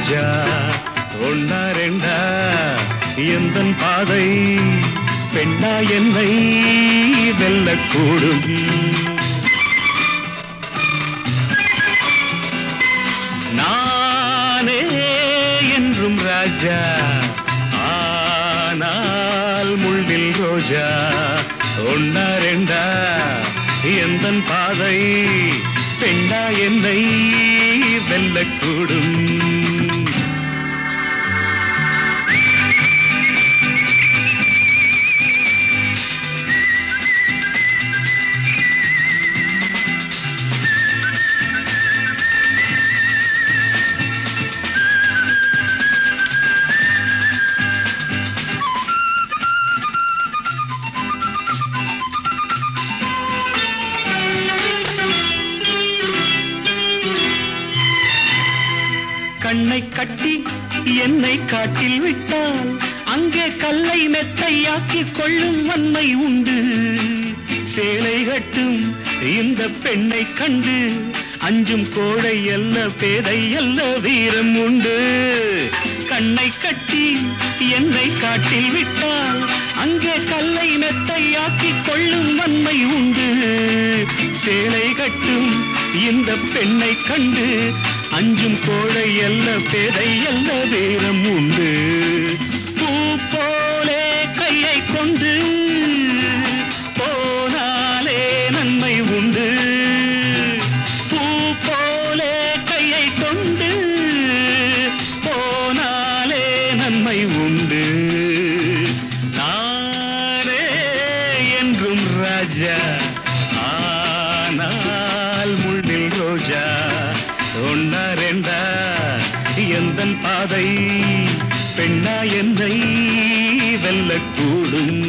ரோஜா ஒன்னா ரெண்டா எந்தன் பாதை பெண்ணா என்னை வெல்லக்கூடும் நானே என்றும் ராஜா ஆனால் முள்ளில் ரோஜா ஒன்னா ரெண்டா எந்தன் பாதை பெண்ணா என்னை வெல்லக்கூடும் கண்ணை கட்டி என்னை காட்டில் விட்டால் அங்கே கல்லை மெத்தையாக்கி கொள்ளும் வன்மை உண்டு சேலை கட்டும் இந்த பெண்ணை கண்டு அஞ்சும் கோழை அல்ல பேதை அல்ல வீரம் உண்டு கண்ணை கட்டி என்னை காட்டில் விட்டால் அங்கே கல்லை மெத்தையாக்கி கொள்ளும் வன்மை உண்டு சேலை கட்டும் இந்த பெண்ணை கண்டு அஞ்சும் கோழை அல்ல பேதை அல்ல வீரம் உண்டு பூ போலே கையை கொண்டு போனாலே நன்மை உண்டு பூ போலே கையை கொண்டு போனாலே நன்மை உண்டு நானே என்றும் ராஜா ஆனால் முள்ளில் ரோஜா ஒன்னா ரெண்டா எந்தன் பாதை பெண்ணா என்னை வெல்லக்கூடும்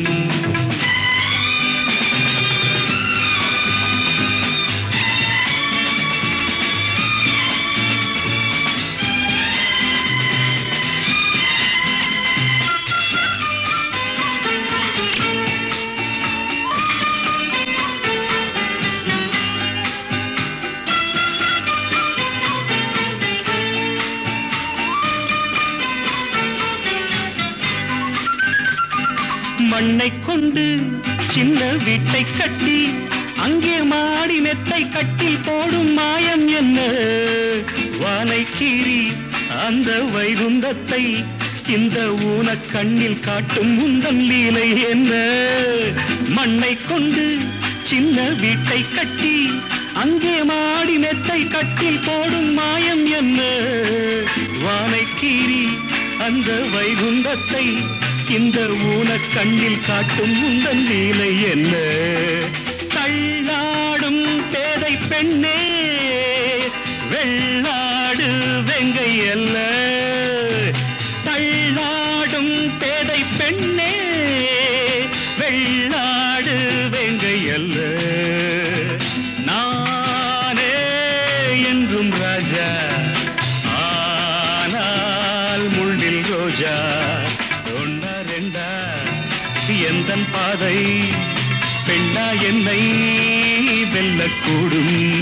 மண்ணை கொண்டு சின்ன வீட்டை கட்டி அங்கே மாடி மெத்தை கட்டில் போடும் மாயம் என்ன வானை கீறி அந்த வைகுந்தத்தை இந்த ஊன கண்ணில் காட்டும் உந்தன் லீலை என்ன மண்ணை கொண்டு சின்ன வீட்டை கட்டி அங்கே மாடி மெத்தை கட்டில் போடும் மாயம் என்ன வானை கீறி அந்த வைகுந்தத்தை இந்த ஊன கண்ணில் காட்டும் உந்தன் லீலை என்ன தள்ளாடும் பேதை பெண்ணே வெள்ளாடு வெங்கை அல்ல தள்ளாடும் பேதை பெண்ணே வெள்ளாடு வெங்கை அல்ல நானே என்றும் ராஜா ஆனால் முள்ளில் ரோஜா ஒன்னா ரெண்டா எந்தன் பாதை பெண்ணா என்னை வெல்லக்கூடும்